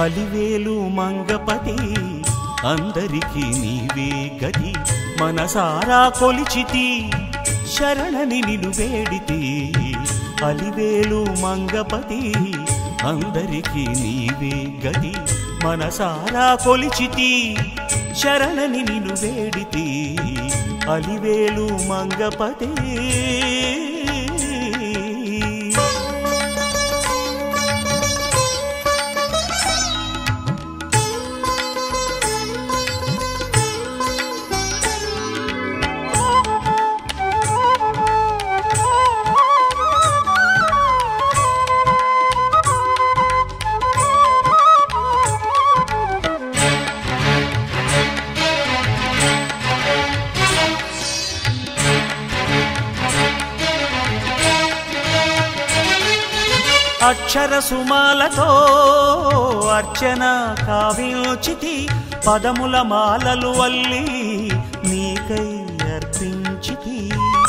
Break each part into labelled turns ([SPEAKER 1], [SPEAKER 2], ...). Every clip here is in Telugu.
[SPEAKER 1] అలివేలు మంగపతి అందరికీ నీవే గది మనసారా కొలిచితి శరణని నిను వేడితి అలివేలు మంగపతి అందరికీ నీవే గది మనసారా కొలిచితి శరణని నిను వేడితి అలివేలు మంగపతి అక్షర సుమాలతో అర్చన కావించితి పదముల మాలలు వల్లి నీకై అర్పించితి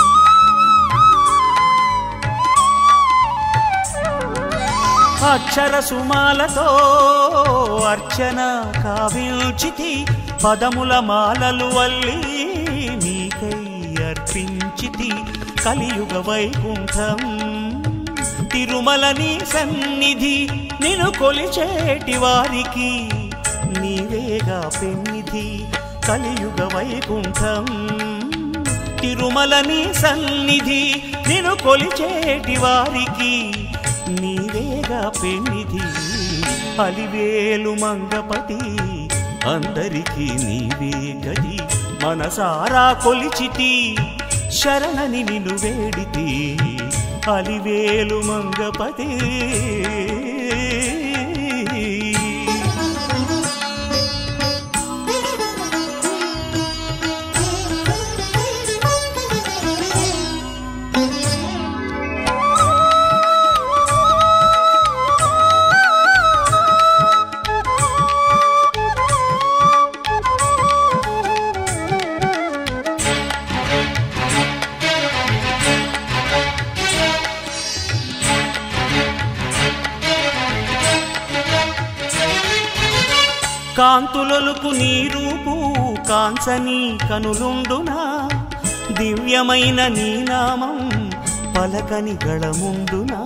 [SPEAKER 1] అక్షర సుమాలతో అర్చన కావించితి పదముల మాలలు వల్లి నీకై అర్పించితి కలియుగ వైకుంఠం తిరుమలని సన్నిధి నిన్ను కొలిచేటి వారికి నీవేగా పెన్నిధి కలియుగ వైకుంఠం తిరుమలని సన్నిధి నిన్ను కొలిచేటి వారికి నీవేగా పెన్నిధి అలివేలు మంగపతి అందరికీ నీవే గది మనసారా కొలిచితి శరణని నిన్ను వేడితి అలివేలు మంగపతి కాంతులొలుకు నీ రూపు కాంచని కనులుండునా దివ్యమైన నీ నామం పలకని గళముండునా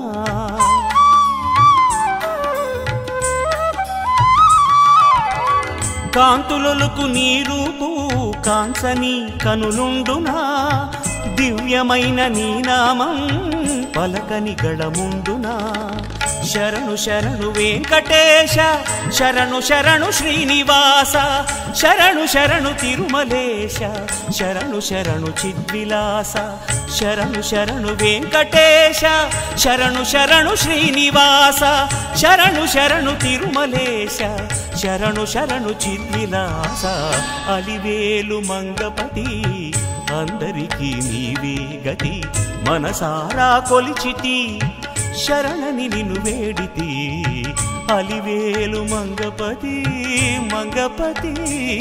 [SPEAKER 1] కాంతులొలుకు నీ రూపు కాంచని కనులుండునా దివ్యమైన నీ నామం పలకని గళముండునా శరణు శరణు వెంకటేశ శరణు శరణు శ్రీనివాస శరణు శరణు తిరుమలేశ శరణు శరణు చిద్విలాస శరణు శరణు వెంకటేశ శరణు శరణు శ్రీనివాస శరణు శరణు తిరుమలేశ శరణు శరణు చిద్విలాస అలివేలు మంగపతి అందరికీ నీవే గతి మనసారా కొలిచితి శరణని నిన్ను వేడితి అలివేలు మంగపతి మంగపతి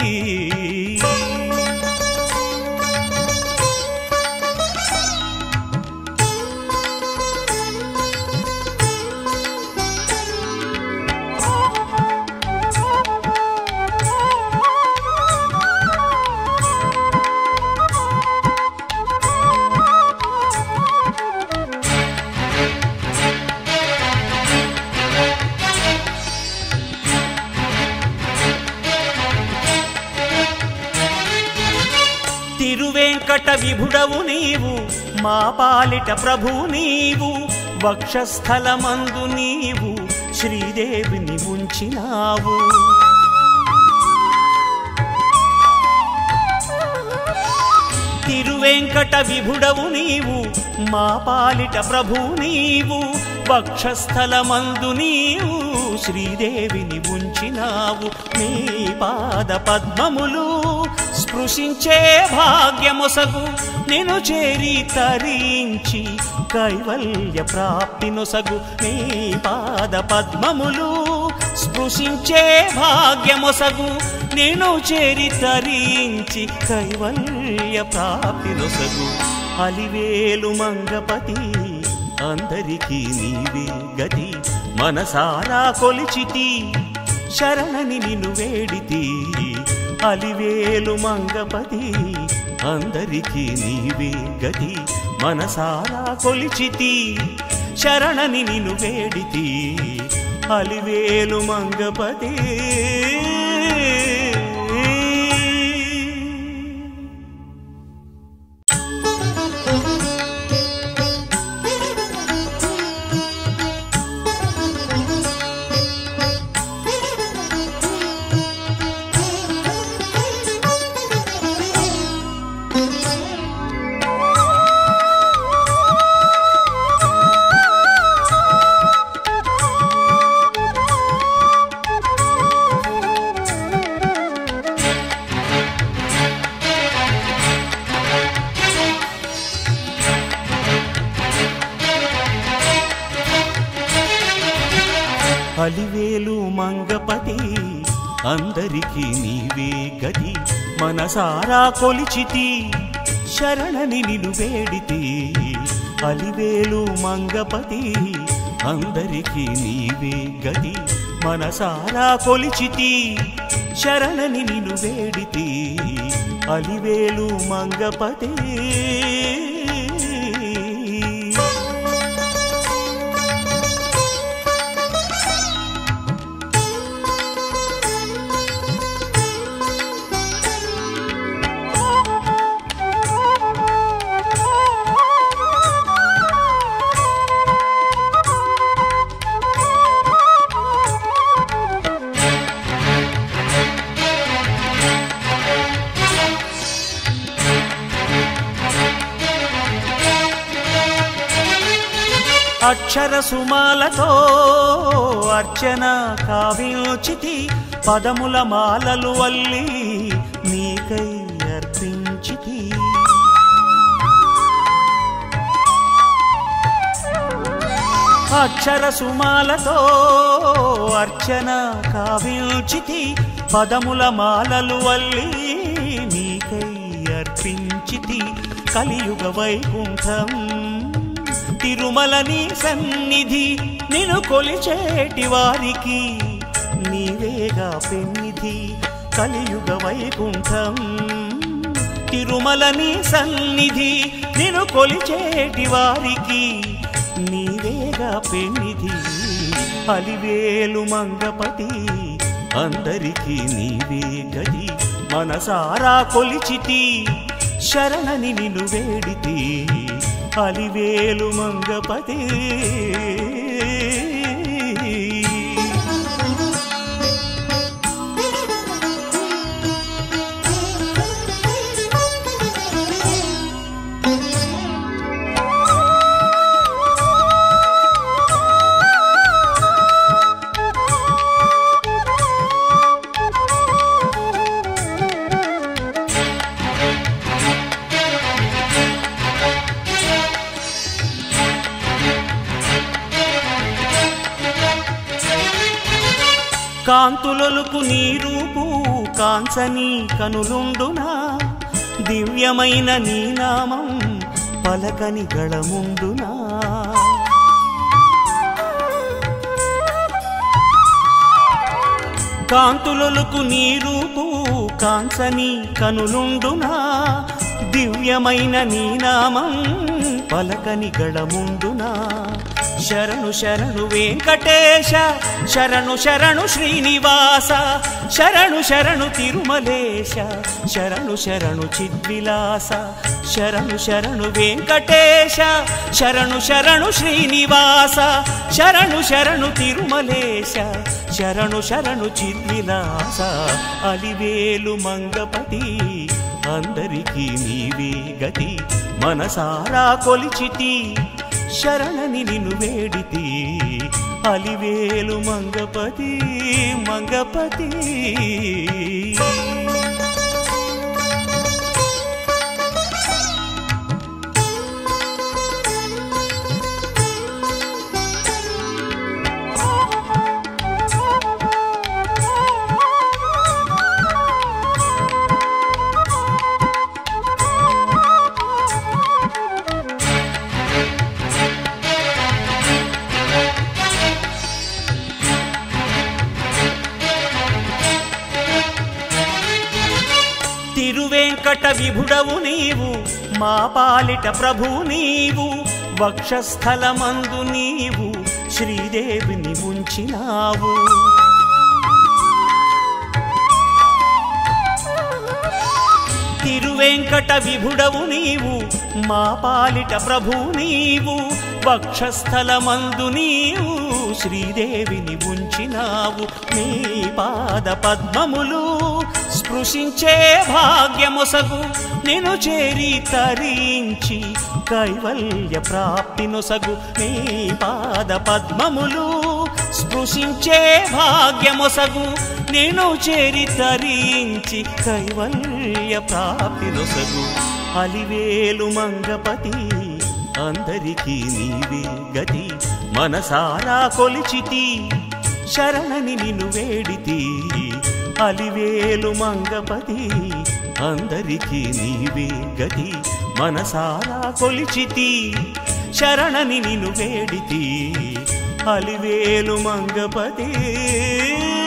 [SPEAKER 1] తిరువెంకట విభుడవు నీవు మా పాలిట ప్రభు నీవు వక్షస్థలమందు నీవు శ్రీదేవిని ఉంచినావు తిరువెంకట విభుడవు నీవు మా పాలిట ప్రభు నీవు వక్షస్థలమందు నీవు శ్రీదేవిని ఉంచినావు నీ పాద పద్మములు స్పృశించే భాగ్యమొసగు నిను చేరి తరించి కైవల్య ప్రాప్తి నొసగు నీ పాద పద్మములు స్పృశించే భాగ్యమొసగు నేను చేరి తరించి కైవల్య ప్రాప్తి నొసగు అలివేలు మంగపతి అందరికీ నీవే గతి మనసారా కొలిచితి శరణని నిన్ను వేడితి అలివేలు మంగపతి అందరికీ నీవే గతి మనసారా కొలిచితి శరణని నిన్ను వేడితి అలివేలు మంగపతి అలివేలు మంగపతి అందరికీ నీవే గతి మనసారా కొలిచితి శరణని నిను వేడితి అలివేలు మంగపతి అందరికీ నీవే గతి మనసారా కొలిచితి శరణని నిను వేడితి అలివేలు మంగపతి అక్షర సుమాలతో అర్చన కావించితి పదముల మాలలు వల్లి నీకై అర్పించితి అక్షర సుమాలతో అర్చన కావించితి పదముల మాలలు వల్లి నీకై అర్పించితి కలియుగ వైకుంఠం తిరుమలని సన్నిధి నిన్ను కొలిచేటి వారికి నీవేగా పెన్నిధి కలియుగ వైకుంఠం తిరుమలని సన్నిధి నిన్ను కొలిచేటి వారికి నీవేగా పెన్నిధి అలివేలు మంగపతి అందరికీ నీవే గది మనసారా కొలిచితి శరణని నిన్ను వేడితి అలివేలు మంగపతి కాంతులొలుకు నీ రూపు కాంచని కనులుండునా దివ్యమైన నీ నామం పలకని గళముండునా కాంతులొలుకు నీ రూపు కాంచని కనులుండునా దివ్యమైన నీ నామం పలకని గళముండునా శరణు శరణు వెంకటేశ శరణు శరణు శ్రీనివాస శరణు శరణు తిరుమలేశ శరణు శరణు చిద్విలాస శరణు శరణు వెంకటేశ శరణు శరణు శ్రీనివాస శరణు శరణు తిరుమలేశ శరణు శరణు చిద్విలాస అలివేలు మంగపతి అందరికీ నీవే గతి మనసారా కొలిచితి శరణని నిన్ను వేడితి అలివేలు మంగపతి మంగపతి విభుడవు నీవు మా పాలిట ప్రభు నీవు వక్షస్థలమందు నీవు శ్రీదేవిని ఉంచినావు తిరువెంకట విభుడవు నీవు మా పాలిట ప్రభు నీవు వక్షస్థలమందు నీవు శ్రీదేవిని ఉంచినావు నీ పాద పద్మములు స్పృశించే భాగ్యమొసగు నిను చేరి తరించి కైవల్య ప్రాప్తి నొసగు నీ పాద పద్మములు స్పృశించే భాగ్యమొసగు నేను చేరి తరించి కైవల్య ప్రాప్తి నొసగు అలివేలు మంగపతి అందరికీ నీవే గతి మనసారా కొలిచితి శరణని నిన్ను వేడితి అలివేలు మంగపతి అందరికీ నీవే గతి మనసారా కొలిచితి శరణని నిన్ను వేడితి అలివేలు మంగపతి